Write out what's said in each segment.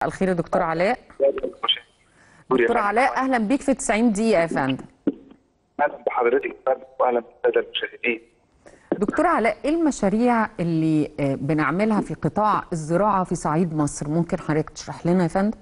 الخير يا دكتور علاء دكتور علاء اهلا بيك في 90 دقيقه يا فندم اهلا بحضرتك واهلا بالساده المشاهدين دكتور علاء ايه المشاريع اللي آه، بنعملها في قطاع الزراعه في صعيد مصر ممكن حضرتك تشرح لنا يا فندم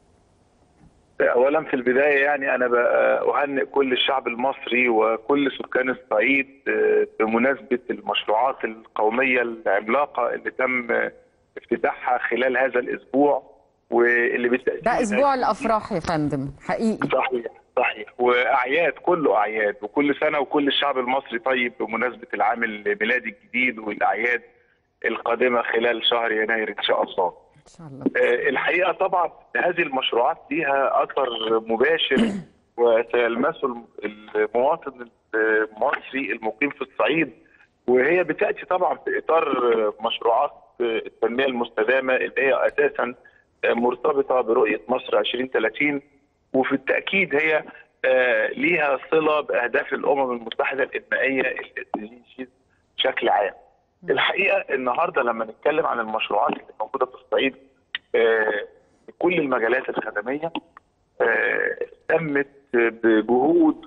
اولا في البدايه يعني انا اهنئ كل الشعب المصري وكل سكان الصعيد آه، بمناسبه المشروعات القوميه العملاقه اللي تم آه، افتتاحها خلال هذا الاسبوع واللي بالتاكيد ده اسبوع الافراح يا فندم حقيقي صحيح صحيح واعياد كله اعياد وكل سنه وكل الشعب المصري طيب بمناسبه العام الميلادي الجديد والاعياد القادمه خلال شهر يناير ان شاء الله. ان شاء الله آه، الحقيقه طبعا هذه المشروعات ليها اثر مباشر وسيلمسه الم- المواطن المصري المقيم في الصعيد وهي بتاتي طبعا في اطار مشروعات التنميه المستدامه اللي هي اساسا مرتبطه برؤيه مصر 2030 وفي التاكيد هي آه، ليها صله باهداف الامم المتحده الانمائيه الاس بشكل عام. الحقيقه النهارده لما نتكلم عن المشروعات اللي موجوده في الصعيد آه، في كل المجالات الخدميه آه، تمت بجهود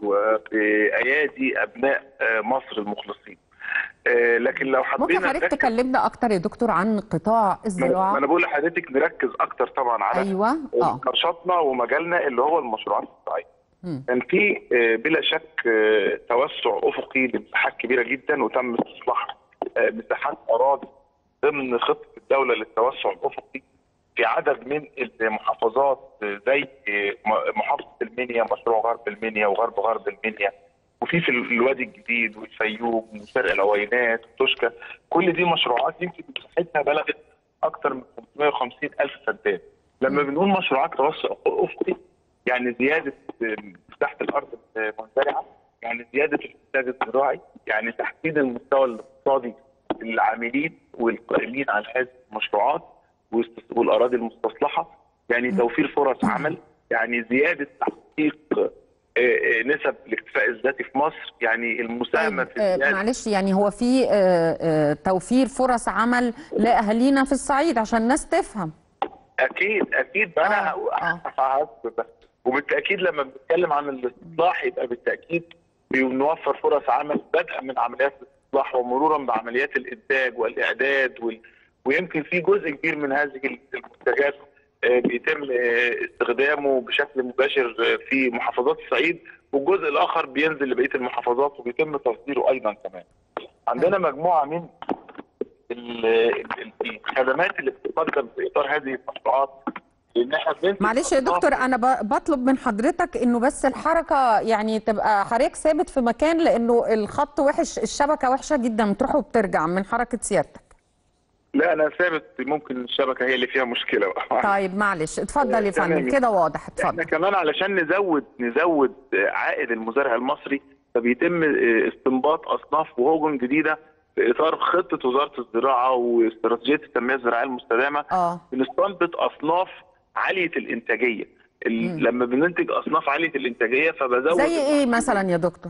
وبايادي ابناء آه، مصر المخلصين. آه، لكن لو ممكن حبينا حضرتك نركز- تكلمنا اكتر يا دكتور عن قطاع ما ما الزراعه انا بقول لحضرتك نركز اكتر طبعا على ايوه اه نشاطنا ومجالنا اللي هو المشروعات الزراعيه. مم. كان في آه، بلا شك آه، توسع افقي لمساحات كبيره جدا وتم استصلاح آه، مساحات اراضي ضمن خطه الدوله للتوسع الافقي في عدد من المحافظات آه، زي آه، م- محافظه المنيا مشروع غرب المنيا وغرب غرب المنيا وفي في الوادي الجديد والفيوم وشرق العوينات وتوشكا كل دي مشروعات يمكن مساحتها بلغت اكثر من 550 الف فدان لما بنقول مشروعات توسع افقي يعني زياده مساحه الارض المزرعه يعني زياده الانتاج الزراعي يعني تحسين المستوى الاقتصادي للعاملين والقائمين على هذه المشروعات واست- والاراضي المستصلحه يعني توفير فرص عمل يعني زياده تحقيق آه، آه، نسب الاكتفاء الذاتي في مصر يعني المساهمه طيب في آه، زيادة معلش يعني هو في آه، آه، توفير فرص عمل لاهالينا في الصعيد عشان الناس تفهم اكيد اكيد ما انا آه، هقول- آه. هعصب بس وبالتاكيد لما بنتكلم عن الاستصلاح يبقى بالتاكيد بنوفر فرص عمل بدءا من عمليات الاصلاح ومرورا بعمليات الانتاج والاعداد وال... ويمكن في جزء كبير من هذه المنتجات آه، بيتم آه، استخدامه بشكل مباشر آه، في محافظات الصعيد والجزء الاخر بينزل لبقيه المحافظات وبيتم تصديره ايضا كمان. عندنا مجموعه من ال- ال- الخدمات اللي بتقدم في اطار هذه المشروعات لان احنا بننتج معلش يا أصناف- دكتور انا ب- بطلب من حضرتك انه بس الحركه يعني تبقى حضرتك ثابت في مكان لانه الخط وحش الشبكه وحشه جدا بتروح وبترجع من حركه سيادتك لا انا ثابت ممكن الشبكه هي اللي فيها مشكله بقى. طيب معلش اتفضل يا تمام. فندم كده واضح احنا اتفضل كمان علشان نزود نزود عائد المزارع المصري فبيتم استنباط اصناف وهوجن جديده في اطار خطه وزاره الزراعه واستراتيجيه التنميه الزراعيه المستدامه اه بنستنبط اصناف عاليه الانتاجيه ال- لما بننتج اصناف عاليه الانتاجيه فبزود زي ايه مثلا يا دكتور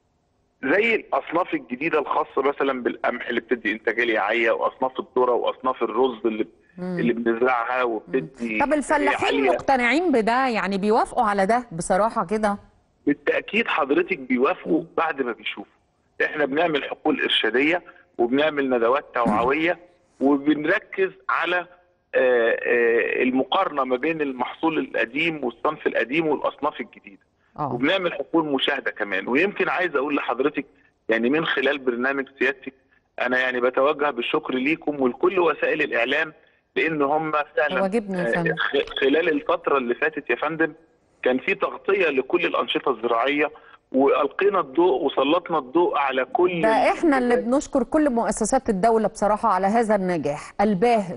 زي الاصناف الجديده الخاصه مثلا بالقمح اللي بتدي انتاجيه عاليه واصناف الذره واصناف الرز اللي اللي بنزرعها وبتدي طب الفلاحين عالية. مقتنعين بده يعني بيوافقوا على ده بصراحه كده بالتاكيد حضرتك بيوافقوا بعد ما بيشوفوا احنا بنعمل حقول ارشاديه وبنعمل ندوات توعويه وبنركز على آه، آه، المقارنه ما بين المحصول القديم والصنف القديم والاصناف الجديده اه وبنعمل حقول مشاهده كمان ويمكن عايز اقول لحضرتك يعني من خلال برنامج سيادتك انا يعني بتوجه بالشكر ليكم ولكل وسائل الاعلام لان هم فعلا واجبنا يا آه، فندم. خ- خلال الفتره اللي فاتت يا فندم كان في تغطيه لكل الانشطه الزراعيه والقينا الضوء وسلطنا الضوء على كل ده احنا اللي بنشكر كل مؤسسات الدوله بصراحه على هذا النجاح الباهر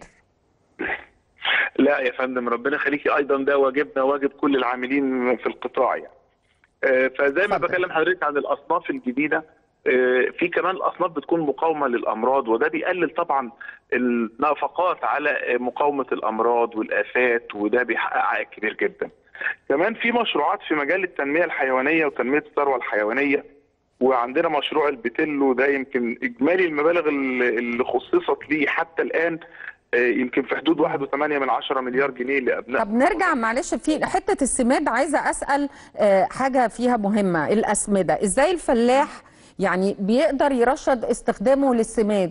لا يا فندم ربنا يخليكي ايضا ده واجبنا واجب كل العاملين في القطاع يعني آه، فزي ما اتفضل. بكلم حضرتك عن الاصناف الجديده آه، في كمان الاصناف بتكون مقاومه للامراض وده بيقلل طبعا النفقات على آه، مقاومه الامراض والافات وده بيحقق عائد كبير جدا. كمان في مشروعات في مجال التنميه الحيوانيه وتنميه الثروه الحيوانيه وعندنا مشروع البتلو ده يمكن اجمالي المبالغ اللي اللي خصصت ليه حتى الان آه، يمكن في حدود 1.8 من 10 مليار جنيه لابناء طب نرجع معلش في حته السماد عايزه اسال آه، حاجه فيها مهمه الاسمده ازاي الفلاح يعني بيقدر يرشد استخدامه للسماد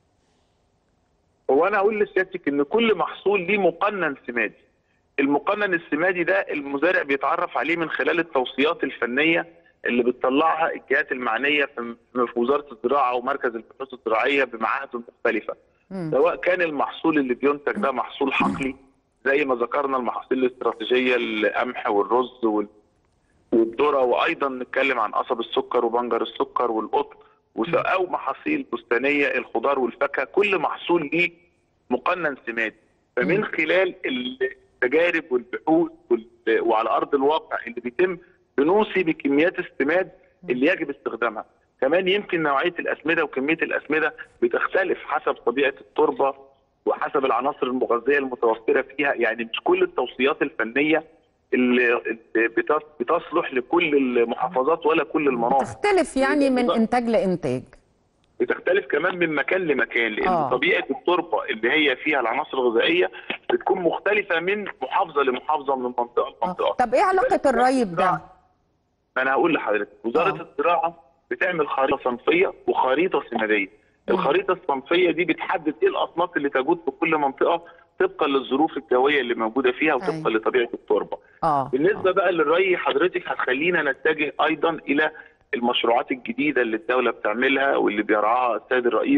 هو انا اقول لسيادتك ان كل محصول ليه مقنن سمادي المقنن السمادي ده المزارع بيتعرف عليه من خلال التوصيات الفنيه اللي بتطلعها الجهات المعنيه في في وزاره الزراعه ومركز البحوث الزراعيه بمعاهده المختلفه مم. سواء كان المحصول اللي بينتج ده محصول حقلي زي ما ذكرنا المحاصيل الاستراتيجيه القمح والرز وال- والذره وايضا نتكلم عن قصب السكر وبنجر السكر والقطن وس- او محاصيل بستانيه الخضار والفاكهه كل محصول ليه مقنن سمادي فمن خلال التجارب والبحوث وال- وعلى ارض الواقع اللي بيتم بنوصي بكميات السماد اللي يجب استخدامها كمان يمكن نوعيه الاسمده وكميه الاسمده بتختلف حسب طبيعه التربه وحسب العناصر المغذيه المتوفره فيها يعني مش كل التوصيات الفنيه اللي اللي بتص- بتصلح لكل المحافظات ولا كل المناطق تختلف يعني من انتاج لانتاج بتختلف كمان من مكان لمكان لان آه. آه. طبيعه التربه اللي هي فيها العناصر الغذائيه بتكون مختلفه من محافظه لمحافظه من منطقه آه. لمنطقه طب ايه علاقه الري بده ما انا هقول لحضرتك وزاره آه. الزراعه بتعمل خريطه صنفيه وخريطه سماديه الخريطه الصنفيه دي بتحدد ايه الاصناف اللي تجود في كل منطقه طبقا للظروف الجويه اللي موجوده فيها وطبقا أيوة. لطبيعه التربه اه بالنسبه بقى للري حضرتك هتخلينا نتجه ايضا الى المشروعات الجديده اللي الدوله بتعملها واللي بيرعاها السيد الرئيس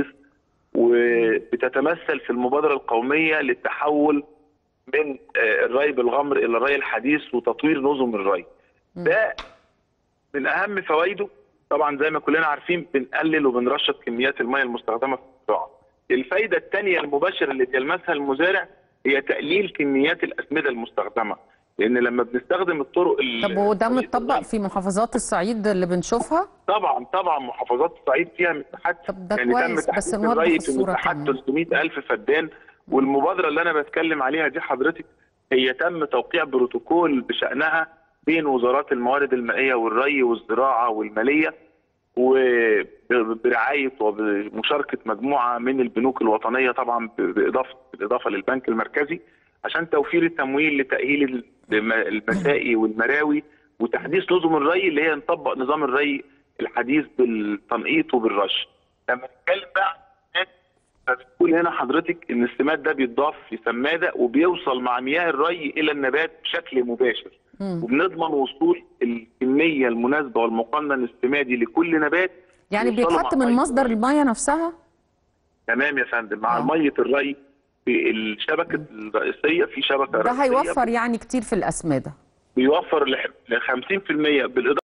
وبتتمثل في المبادره القوميه للتحول من آه، الري بالغمر الى الري الحديث وتطوير نظم الري. ده من اهم فوائده طبعا زي ما كلنا عارفين بنقلل وبنرشد كميات المياه المستخدمه في الزراعه. الفايده الثانيه المباشره اللي بيلمسها المزارع هي تقليل كميات الاسمده المستخدمه لان لما بنستخدم الطرق ال- طب وده طريقة متطبق الري- في محافظات الصعيد اللي بنشوفها طبعا طبعا محافظات الصعيد فيها مساحات طب ده يعني كويس، تم بس تحديد نوضح الري في الصورة مساحات كمان. 300 ألف فدان والمبادرة اللي أنا بتكلم عليها دي حضرتك هي تم توقيع بروتوكول بشأنها بين وزارات الموارد المائية والري والزراعة والمالية وبرعاية وبمشاركة مجموعة من البنوك الوطنية طبعا بإضافة بالإضافة للبنك المركزي عشان توفير التمويل لتأهيل الم- المسائي والمراوي وتحديث نظم الري اللي هي نطبق نظام الري الحديث بالتنقيط وبالرش. لما نتكلم بقى عن السماد، فبتقول هنا حضرتك ان السماد ده بيتضاف في سماده وبيوصل مع مياه الري الى النبات بشكل مباشر. مم. وبنضمن وصول الكميه المناسبه والمقنن السمادي لكل نبات يعني يوصلوا بيتحط مع من مية مصدر الري. الميه نفسها تمام يا فندم مع آه. ميه الري في الشبكه الرئيسيه في شبكه ده رئيسيه هيوفر يعني كتير في الاسمده بيوفر ل 50% بالاضافه